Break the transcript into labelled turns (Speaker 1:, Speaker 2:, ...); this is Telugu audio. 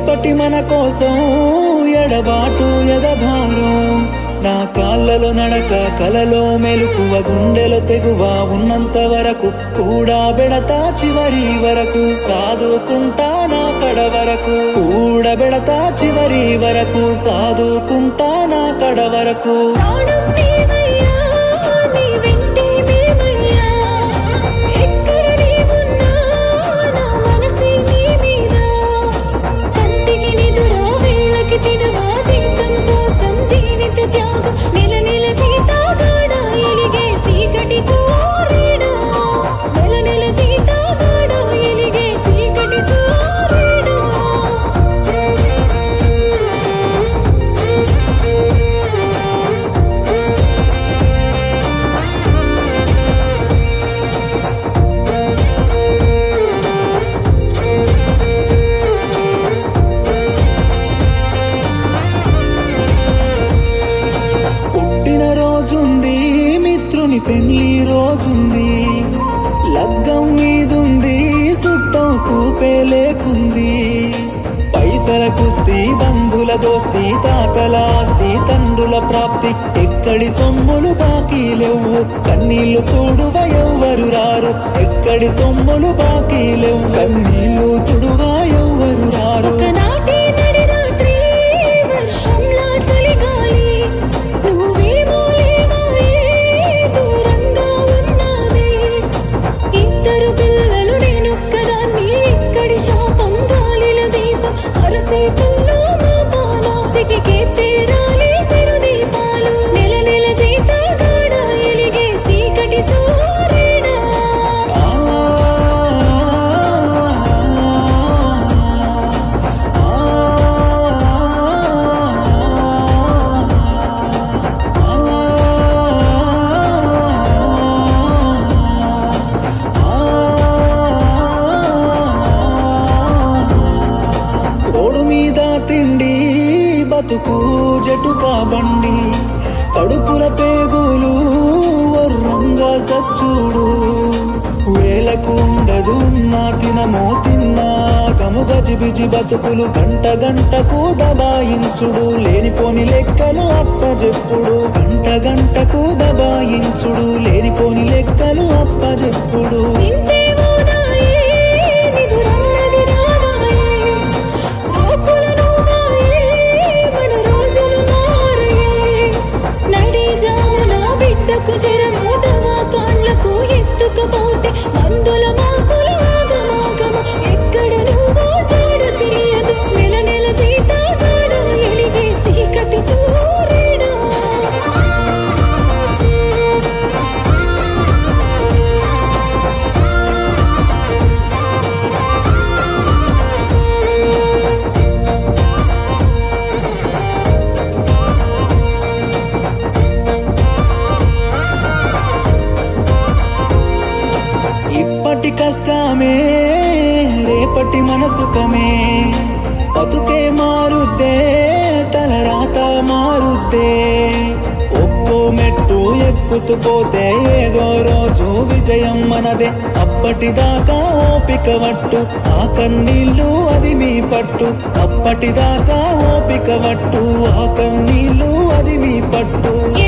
Speaker 1: ఇప్పటి మన కోసం ఎడబాటు ఎదభారం నా కాళ్ళలో నడక కలలో మెలుకువ గుండెలో తెగువ ఉన్నంత వరకు కూడా బెడతా చివరి వరకు సాదుకుంటా నా కడ వరకు కూడా బెడతా చివరి వరకు సాదుకుంటా నా కడ వరకు
Speaker 2: ప్రాణం నీవయ్యా నీ వెంటే మేమయ్యా ఎక్కడ నీవున్నా నా మనసే నీ మీద కంటికి నిదురా వేళకి తినవా జీతం కోసం జీవిత త్యాగం నెల నెల జీతాగాడా ఎలిగే సీకటి సూర్యుడా నెల నెల జీతాగాడా ఎలిగే సీకటి సూర్యుడా
Speaker 1: పుట్టిన రోజుంది మిత్రుని పెళ్లి రోజుంది లగ్గం మీదుంది చుట్టం సూపే లేకుంది పైసల కుస్తీ బంధుల దోస్తి తాతల ఆస్తి తండ్రుల ప్రాప్తి ఎక్కడి సొమ్ములు బాకీ లేవు కన్నీళ్లు తుడువ ఎవ్వరు రారు ఎక్కడి సొమ్ములు బాకీ లేవు కన్నీళ్లు తుడువ ఎవ్వరు రారు
Speaker 2: ఒకనాటి నడి రాత్రి వర్షంలా చలిగాలి నువ్వేమో లేవాయే దూరంగా ఉన్నావే ఇద్దరు పిల్లలు నేనొక్కదాన్ని ఇక్కడి శాపం గాలిల దీపం అరసేతుల్లో మా పాల సిటికే తేరాలి సిరు దీపాలు నెల నెల జీతగాడ ఎలిగే సీకటి సూర్యుడా
Speaker 1: రోడ్డు మీద తిండి బతుకు జటుకా బండి కడుపుల పేగులు వర్రంగా సచ్చుడు వేలకు ఉండదు నా తినమో తిన్నా కము గజిబిజి బతుకులు గంట గంటకు దబాయించుడు లేనిపోని లెక్కలు అప్పజెప్పుడు గంట గంటకు దబాయించుడు లేనిపోని లెక్కలు అప్పజెప్పుడు
Speaker 2: నింటే ఓదాయే నిదురన్నది రావాయే రోకులను మాయే మన రోజులు మారయే నడి జామున బిడ్డకు జరము దవా కాళ్ళకు ఎత్తుకపోతే మందుల మాకులు ఆగమాగము ఎక్కడ నువ్వో జాడ తెలియదు నెల నెల జీతగాడు ఎలిగే సీకటి సూర్యుడా
Speaker 1: ఇప్పటి కష్టమే రేపటి మనసుకమే బతుకే మారుద్దే తల రాత మారుద్దే ఒక్కో మెట్టు ఎక్కుతూ పోతే ఏదో రోజు విజయం మనదే అప్పటిదాకా ఓపిక వట్టు ఆ కన్నీళ్ళు అది మీ పట్టు అప్పటిదాకా ఓపిక వట్టు ఆ కన్నీళ్ళు అది మీ పట్టు